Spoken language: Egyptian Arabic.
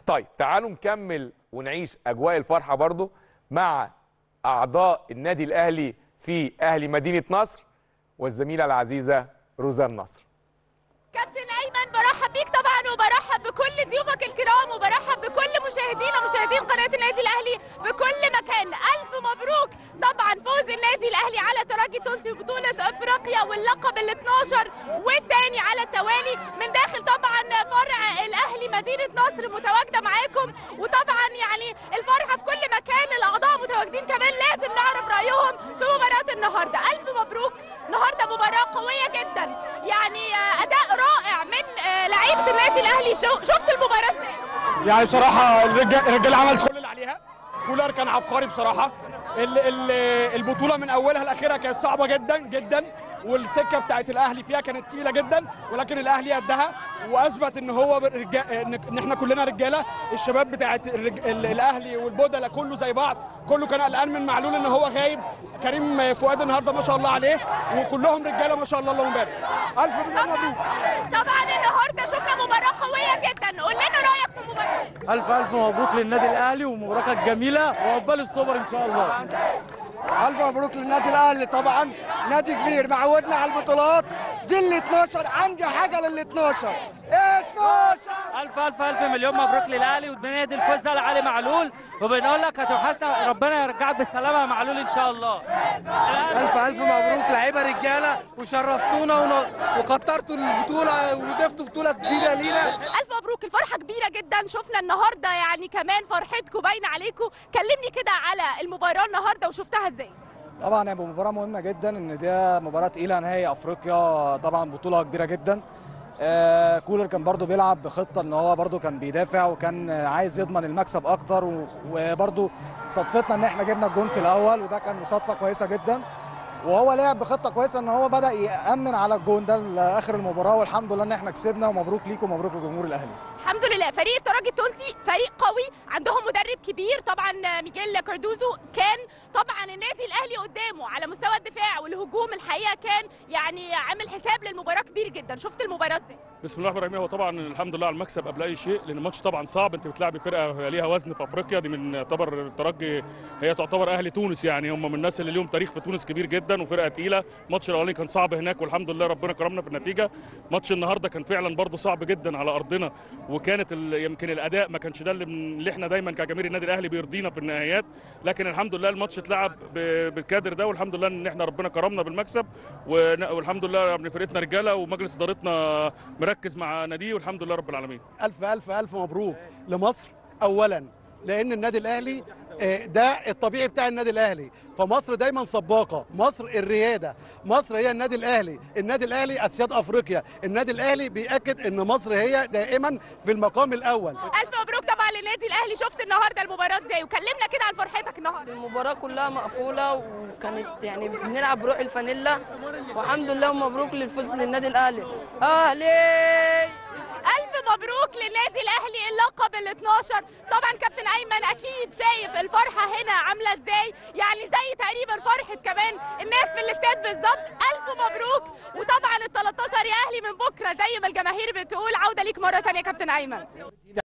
طيب تعالوا نكمل ونعيش اجواء الفرحه برضو مع اعضاء النادي الاهلي في اهلي مدينه نصر والزميله العزيزه روزان نصر كابتن ايمن برحب بيك طبعا وبرحب بكل ضيوفك الكرام وبرحب بكل مشاهدينا مشاهدين قناه النادي الاهلي في كل مكان الف مبروك طبعا فوز النادي الاهلي على ترجي تونسي بطوله افريقيا واللقب ال 12 والثاني على التوالي من داخل طبعا فرع الاهلي مدينه نصر متواجده معاكم وطبعا يعني الفرحه في كل مكان الاعضاء متواجدين كمان لازم نعرف رايهم في مباراه النهارده الف مبروك النهارده مباراه قويه جدا يعني آه، اداء رائع من آه، لعيبه النادي الاهلي شو- شفت المباراه ازاي يعني بصراحه الرجال الرجاله عملت كل اللي عليها كولر كان عبقري بصراحه ال- ال- البطوله من اولها لاخرها كانت صعبه جدا جدا والسكه بتاعت الاهلي فيها كانت تقيله جدا ولكن الاهلي قدها واثبت ان هو رجال ان إن احنا كلنا رجاله الشباب بتاعت الرج... ال- الاهلي والبودله كله زي بعض كله كان قلقان من معلول ان هو غايب كريم فؤاد النهارده ما شاء الله عليه وكلهم رجاله ما شاء الله اللهم بارك الف مليون مبروك طبعا النهارده شفنا مباراه قويه جدا قول لنا رايك في المباراه ألف ألف مبروك للنادي الأهلي ومباراة كانت جميلة وعقبال السوبر إن شاء الله ألف مبروك للنادي الأهلي طبعا نادي كبير معودنا على البطولات دي ال 12 عندي حاجة لل 12 12 ألف ألف ألف مليون مبروك للأهلي وبنادي الفوز على علي معلول وبنقول لك هتوحشنا ربنا يرجعك بالسلامة يا معلول إن شاء الله ألف ألف مبروك لعيبة رجالة وشرفتونا ون- وكترتوا البطولة وضفتوا بطولة جديدة لينا الف مبروك الفرحه كبيره جدا شفنا النهارده يعني كمان فرحتكم باينه عليكم كلمني كده على المباراه النهارده وشفتها ازاي طبعا هي مباراة مهمة جدا ان دي مباراة تقيلة نهائي افريقيا طبعا بطولة كبيرة جدا آه كولر كان برضو بيلعب بخطة ان هو برضو كان بيدافع وكان آه، عايز يضمن المكسب اكتر و- وبرضو صدفتنا ان احنا جبنا الجون في الاول وده كان مصادفة كويسة جدا وهو لعب بخطة كويسة ان هو بدأ يأمن على الجون ده لاخر المباراة والحمد لله ان احنا كسبنا ومبروك ليكم ومبروك لجمهور الاهلي الحمد لله فريق الترجي التونسي فريق قوي عندهم مدرب كبير طبعا ميجيل كاردوزو كان طبعا النادي الاهلي قدامه على مستوى الدفاع والهجوم الحقيقه كان يعني عامل حساب للمباراه كبير جدا شفت المباراه ازاي بسم الله الرحمن الرحيم هو طبعا الحمد لله على المكسب قبل اي شيء لان الماتش طبعا صعب انت بتلعبي فرقه ليها وزن في افريقيا دي من يعتبر الترجي هي تعتبر اهل تونس يعني هم من الناس اللي ليهم تاريخ في تونس كبير جدا وفرقه تقيله الماتش الاولاني كان صعب هناك والحمد لله ربنا كرمنا في النتيجه ماتش النهارده كان فعلا برضه صعب جدا على ارضنا وكانت ال- يمكن الاداء ما كانش ده اللي, من- اللي احنا دايما كجماهير النادي الاهلي بيرضينا في النهايات لكن الحمد لله الماتش اتلعب ب- بالكادر ده والحمد لله ان احنا ربنا كرمنا بالمكسب ون- والحمد لله يعني فرقتنا رجاله ومجلس ادارتنا مركز مع ناديه والحمد لله رب العالمين ألف ألف ألف مبروك لمصر أولا لأن النادي الأهلي آه، ده الطبيعي بتاع النادي الأهلي فمصر دايما سباقة مصر الريادة مصر هي النادي الأهلي النادي الأهلي أسياد أفريقيا النادي الأهلي بيأكد أن مصر هي دائما في المقام الأول الف مبروك طبعا للنادي الاهلي شفت النهارده المباراه ازاي وكلمنا كده عن فرحتك النهارده المباراة كلها مقفولة وكانت يعني بنلعب بروح الفانيلا والحمد لله ومبروك للفوز للنادي الأهلي أهلي الف مبروك للنادي الاهلي اللقب ال 12 طبعا كابتن ايمن اكيد شايف الفرحه هنا عامله ازاي يعني زي تقريبا فرحه كمان الناس في الاستاد بالظبط الف مبروك وطبعا ال 13 يا اهلي من بكره زي ما الجماهير بتقول عوده ليك مره ثانيه كابتن ايمن